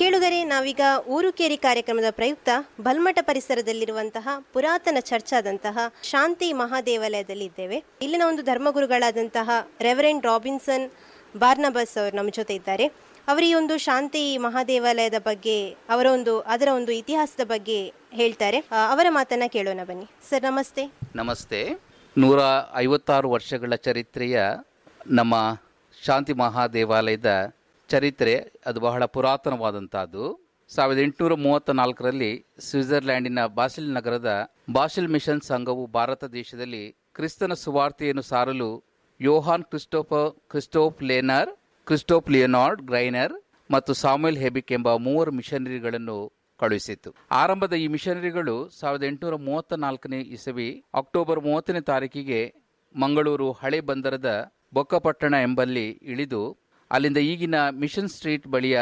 ಕೇಳುಗರೆ ನಾವೀಗ ಊರುಕೇರಿ ಕಾರ್ಯಕ್ರಮದ ಪ್ರಯುಕ್ತ ಬಲ್ಮಠ ಪರಿಸರದಲ್ಲಿರುವಂತಹ ಪುರಾತನ ಚರ್ಚ್ ಆದಂತಹ ಶಾಂತಿ ಮಹಾದೇವಾಲಯದಲ್ಲಿ ಇದ್ದೇವೆ ಇಲ್ಲಿನ ಒಂದು ಧರ್ಮಗುರುಗಳಾದಂತಹ ರೆವರೆಂಡ್ ರಾಬಿನ್ಸನ್ ಬಾರ್ನಬಸ್ ಅವರು ನಮ್ಮ ಜೊತೆ ಇದ್ದಾರೆ ಅವರು ಈ ಒಂದು ಶಾಂತಿ ಮಹಾದೇವಾಲಯದ ಬಗ್ಗೆ ಅವರ ಒಂದು ಅದರ ಒಂದು ಇತಿಹಾಸದ ಬಗ್ಗೆ ಹೇಳ್ತಾರೆ ಆ, ಅವರ ಮಾತನ್ನ ಕೇಳೋಣ ಬನ್ನಿ ಸರ್ ನಮಸ್ತೆ ನಮಸ್ತೆ ನೂರ ಐವತ್ತಾರು ವರ್ಷಗಳ ಚರಿತ್ರೆಯ ನಮ್ಮ ಶಾಂತಿ ಮಹಾದೇವಾಲಯದ ಚರಿತ್ರೆ ಅದು ಬಹಳ ಪುರಾತನವಾದಂತಹದ್ದು ಸಾವಿರದ ಎಂಟುನೂರ ಮೂವತ್ತ ನಾಲ್ಕರಲ್ಲಿ ಸ್ವಿಟ್ಜರ್ಲ್ಯಾಂಡಿನ ಬಾಸಿಲ್ ನಗರದ ಬಾಸಿಲ್ ಮಿಷನ್ ಸಂಘವು ಭಾರತ ದೇಶದಲ್ಲಿ ಕ್ರಿಸ್ತನ ಸುವಾರ್ತೆಯನ್ನು ಸಾರಲು ಯೋಹಾನ್ ಕ್ರಿಸ್ಟೋಫರ್ ಕ್ರಿಸ್ಟೋಫ್ ಲೇನರ್ ಕ್ರಿಸ್ಟೋಫ್ ಲಿಯೋನಾರ್ಡ್ ಗ್ರೈನರ್ ಮತ್ತು ಸಾಮ್ಯುಯಲ್ ಹೆಬಿಕ್ ಎಂಬ ಮೂವರು ಮಿಷನರಿಗಳನ್ನು ಕಳುಹಿಸಿತ್ತು ಆರಂಭದ ಈ ಮಿಷನರಿಗಳು ಸಾವಿರದ ಎಂಟುನೂರ ಮೂವತ್ತ ನಾಲ್ಕನೇ ಇಸವಿ ಅಕ್ಟೋಬರ್ ಮೂವತ್ತನೇ ತಾರೀಕಿಗೆ ಮಂಗಳೂರು ಹಳೆ ಬಂದರದ ಬೊಕ್ಕಪಟ್ಟಣ ಎಂಬಲ್ಲಿ ಇಳಿದು ಅಲ್ಲಿಂದ ಈಗಿನ ಮಿಷನ್ ಸ್ಟ್ರೀಟ್ ಬಳಿಯ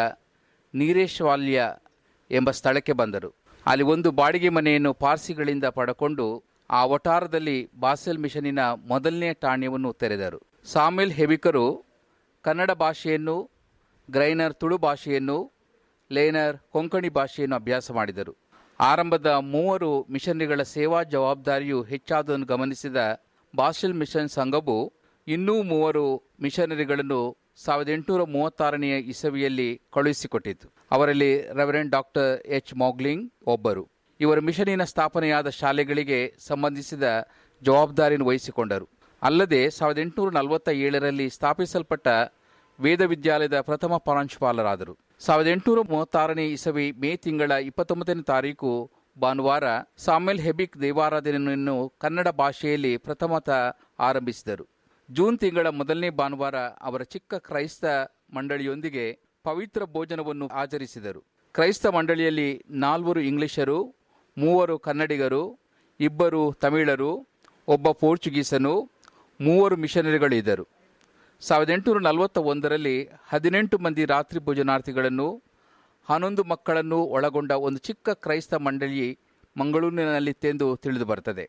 ನೀರೇಶ್ವಾಲ್ಯ ಎಂಬ ಸ್ಥಳಕ್ಕೆ ಬಂದರು ಅಲ್ಲಿ ಒಂದು ಬಾಡಿಗೆ ಮನೆಯನ್ನು ಪಾರ್ಸಿಗಳಿಂದ ಪಡಕೊಂಡು ಆ ವಟಾರದಲ್ಲಿ ಬಾಸೆಲ್ ಮಿಷನಿನ ಮೊದಲನೇ ಠಾಣ್ಯವನ್ನು ತೆರೆದರು ಸಾಮಿಲ್ ಹೆಬಿಕರು ಕನ್ನಡ ಭಾಷೆಯನ್ನು ಗ್ರೈನರ್ ತುಳು ಭಾಷೆಯನ್ನು ಲೇನರ್ ಕೊಂಕಣಿ ಭಾಷೆಯನ್ನು ಅಭ್ಯಾಸ ಮಾಡಿದರು ಆರಂಭದ ಮೂವರು ಮಿಷನರಿಗಳ ಸೇವಾ ಜವಾಬ್ದಾರಿಯು ಹೆಚ್ಚಾದನ್ನು ಗಮನಿಸಿದ ಬಾಸಿಲ್ ಮಿಷನ್ ಸಂಘವು ಇನ್ನೂ ಮೂವರು ಮಿಷನರಿಗಳನ್ನು ಸಾವಿರದ ಎಂಟುನೂರ ಮೂವತ್ತಾರನೆಯ ಇಸವಿಯಲ್ಲಿ ಕಳುಹಿಸಿಕೊಟ್ಟಿತು ಅವರಲ್ಲಿ ರೆವರೆಂಡ್ ಡಾಕ್ಟರ್ ಎಚ್ ಮೌಗ್ಲಿಂಗ್ ಒಬ್ಬರು ಇವರು ಮಿಷನಿನ ಸ್ಥಾಪನೆಯಾದ ಶಾಲೆಗಳಿಗೆ ಸಂಬಂಧಿಸಿದ ಜವಾಬ್ದಾರಿಯನ್ನು ವಹಿಸಿಕೊಂಡರು ಅಲ್ಲದೆ ಸಾವಿರದ ಎಂಟುನೂರ ನಲವತ್ತ ಏಳರಲ್ಲಿ ಸ್ಥಾಪಿಸಲ್ಪಟ್ಟ ವೇದ ವಿದ್ಯಾಲಯದ ಪ್ರಥಮ ಪ್ರಾಂಶುಪಾಲರಾದರು ಸಾವಿರದ ಎಂಟುನೂರ ಮೂವತ್ತಾರನೇ ಇಸವಿ ಮೇ ತಿಂಗಳ ಇಪ್ಪತ್ತೊಂಬತ್ತನೇ ತಾರೀಕು ಭಾನುವಾರ ಸಾಮೆಲ್ ಹೆಬಿಕ್ ದೇವಾರಾಧನೆಯನ್ನು ಕನ್ನಡ ಭಾಷೆಯಲ್ಲಿ ಪ್ರಥಮತ ಆರಂಭಿಸಿದರು ಜೂನ್ ತಿಂಗಳ ಮೊದಲನೇ ಭಾನುವಾರ ಅವರ ಚಿಕ್ಕ ಕ್ರೈಸ್ತ ಮಂಡಳಿಯೊಂದಿಗೆ ಪವಿತ್ರ ಭೋಜನವನ್ನು ಆಚರಿಸಿದರು ಕ್ರೈಸ್ತ ಮಂಡಳಿಯಲ್ಲಿ ನಾಲ್ವರು ಇಂಗ್ಲಿಷರು ಮೂವರು ಕನ್ನಡಿಗರು ಇಬ್ಬರು ತಮಿಳರು ಒಬ್ಬ ಪೋರ್ಚುಗೀಸನು ಮೂವರು ಮಿಷನರಿಗಳು ಇದ್ದರು ಸಾವಿರದ ಎಂಟುನೂರ ನಲವತ್ತ ಒಂದರಲ್ಲಿ ಹದಿನೆಂಟು ಮಂದಿ ರಾತ್ರಿ ಭೋಜನಾರ್ಥಿಗಳನ್ನು ಹನ್ನೊಂದು ಮಕ್ಕಳನ್ನು ಒಳಗೊಂಡ ಒಂದು ಚಿಕ್ಕ ಕ್ರೈಸ್ತ ಮಂಡಳಿ ಮಂಗಳೂರಿನಲ್ಲಿತ್ತೆಂದು ತಿಳಿದು ಬರ್ತದೆ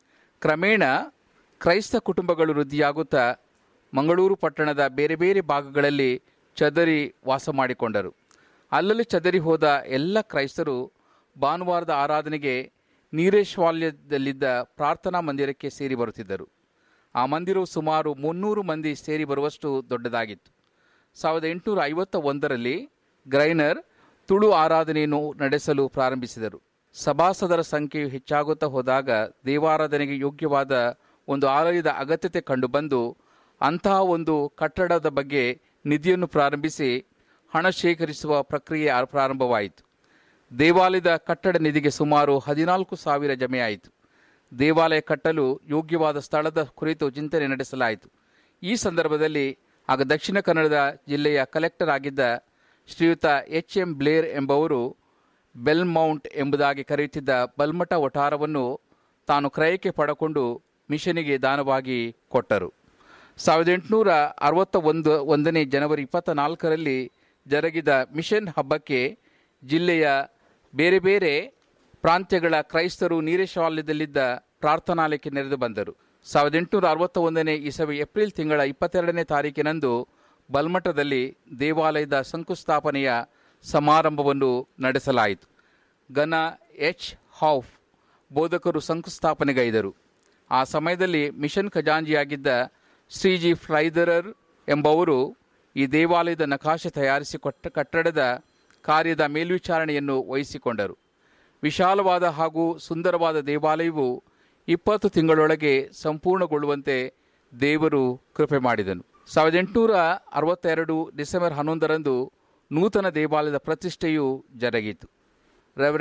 ಕ್ರಮೇಣ ಕ್ರೈಸ್ತ ಕುಟುಂಬಗಳು ವೃದ್ಧಿಯಾಗುತ್ತಾ ಮಂಗಳೂರು ಪಟ್ಟಣದ ಬೇರೆ ಬೇರೆ ಭಾಗಗಳಲ್ಲಿ ಚದರಿ ವಾಸ ಮಾಡಿಕೊಂಡರು ಅಲ್ಲಲ್ಲಿ ಚದರಿ ಹೋದ ಎಲ್ಲ ಕ್ರೈಸ್ತರು ಭಾನುವಾರದ ಆರಾಧನೆಗೆ ನೀರೇಶ್ವಾಲ್ಯದಲ್ಲಿದ್ದ ಪ್ರಾರ್ಥನಾ ಮಂದಿರಕ್ಕೆ ಸೇರಿ ಬರುತ್ತಿದ್ದರು ಆ ಮಂದಿರವು ಸುಮಾರು ಮುನ್ನೂರು ಮಂದಿ ಸೇರಿ ಬರುವಷ್ಟು ದೊಡ್ಡದಾಗಿತ್ತು ಸಾವಿರದ ಎಂಟುನೂರ ಐವತ್ತ ಒಂದರಲ್ಲಿ ಗ್ರೈನರ್ ತುಳು ಆರಾಧನೆಯನ್ನು ನಡೆಸಲು ಪ್ರಾರಂಭಿಸಿದರು ಸಭಾಸದರ ಸಂಖ್ಯೆಯು ಹೆಚ್ಚಾಗುತ್ತಾ ಹೋದಾಗ ದೇವಾರಾಧನೆಗೆ ಯೋಗ್ಯವಾದ ಒಂದು ಆಲಯದ ಅಗತ್ಯತೆ ಕಂಡುಬಂದು ಅಂತಹ ಒಂದು ಕಟ್ಟಡದ ಬಗ್ಗೆ ನಿಧಿಯನ್ನು ಪ್ರಾರಂಭಿಸಿ ಹಣ ಶೇಖರಿಸುವ ಪ್ರಕ್ರಿಯೆ ಆ- ಪ್ರಾರಂಭವಾಯಿತು ದೇವಾಲಯದ ಕಟ್ಟಡ ನಿಧಿಗೆ ಸುಮಾರು ಹದಿನಾಲ್ಕು ಸಾವಿರ ಜಮೆಯಾಯಿತು ದೇವಾಲಯ ಕಟ್ಟಲು ಯೋಗ್ಯವಾದ ಸ್ಥಳದ ಕುರಿತು ಚಿಂತನೆ ನಡೆಸಲಾಯಿತು ಈ ಸಂದರ್ಭದಲ್ಲಿ ಆಗ ದಕ್ಷಿಣ ಕನ್ನಡದ ಜಿಲ್ಲೆಯ ಕಲೆಕ್ಟರ್ ಆಗಿದ್ದ ಶ್ರೀಯುತ ಎಚ್ ಎಂ ಬ್ಲೇರ್ ಎಂಬವರು ಬೆಲ್ಮೌಂಟ್ ಎಂಬುದಾಗಿ ಕರೆಯುತ್ತಿದ್ದ ಬಲ್ಮಠ ವಠಾರವನ್ನು ತಾನು ಕ್ರಯಕ್ಕೆ ಪಡಕೊಂಡು ಮಿಷನಿಗೆ ದಾನವಾಗಿ ಕೊಟ್ಟರು ಸಾವಿರದ ಎಂಟುನೂರ ಅರವತ್ತ ಒಂದು ಒಂದನೇ ಜನವರಿ ಇಪ್ಪತ್ತ ನಾಲ್ಕರಲ್ಲಿ ಜರುಗಿದ ಮಿಷನ್ ಹಬ್ಬಕ್ಕೆ ಜಿಲ್ಲೆಯ ಬೇರೆ ಬೇರೆ ಪ್ರಾಂತ್ಯಗಳ ಕ್ರೈಸ್ತರು ನೀರೇಶ್ವಾಲ್ಯದಲ್ಲಿದ್ದ ಪ್ರಾರ್ಥನಾಲಯಕ್ಕೆ ನೆರೆದು ಬಂದರು ಸಾವಿರದ ಎಂಟುನೂರ ಅರವತ್ತ ಒಂದನೇ ಇಸವಿ ಏಪ್ರಿಲ್ ತಿಂಗಳ ಇಪ್ಪತ್ತೆರಡನೇ ತಾರೀಕಿನಂದು ಬಲ್ಮಠದಲ್ಲಿ ದೇವಾಲಯದ ಶಂಕುಸ್ಥಾಪನೆಯ ಸಮಾರಂಭವನ್ನು ನಡೆಸಲಾಯಿತು ಗನ ಎಚ್ ಹೌಫ್ ಬೋಧಕರು ಶಂಕುಸ್ಥಾಪನೆಗೈದರು ಆ ಸಮಯದಲ್ಲಿ ಮಿಷನ್ ಖಜಾಂಜಿಯಾಗಿದ್ದ ಶ್ರೀಜಿ ಫ್ಲೈದರರ್ ಎಂಬವರು ಈ ದೇವಾಲಯದ ನಕಾಶೆ ತಯಾರಿಸಿಕೊಟ್ಟ ಕಟ್ಟಡದ ಕಾರ್ಯದ ಮೇಲ್ವಿಚಾರಣೆಯನ್ನು ವಹಿಸಿಕೊಂಡರು ವಿಶಾಲವಾದ ಹಾಗೂ ಸುಂದರವಾದ ದೇವಾಲಯವು ಇಪ್ಪತ್ತು ತಿಂಗಳೊಳಗೆ ಸಂಪೂರ್ಣಗೊಳ್ಳುವಂತೆ ದೇವರು ಕೃಪೆ ಮಾಡಿದನು ಸಾವಿರದ ಎಂಟುನೂರ ಅರವತ್ತೆರಡು ಡಿಸೆಂಬರ್ ಹನ್ನೊಂದರಂದು ನೂತನ ದೇವಾಲಯದ ಪ್ರತಿಷ್ಠೆಯು ಜರುಗಿತು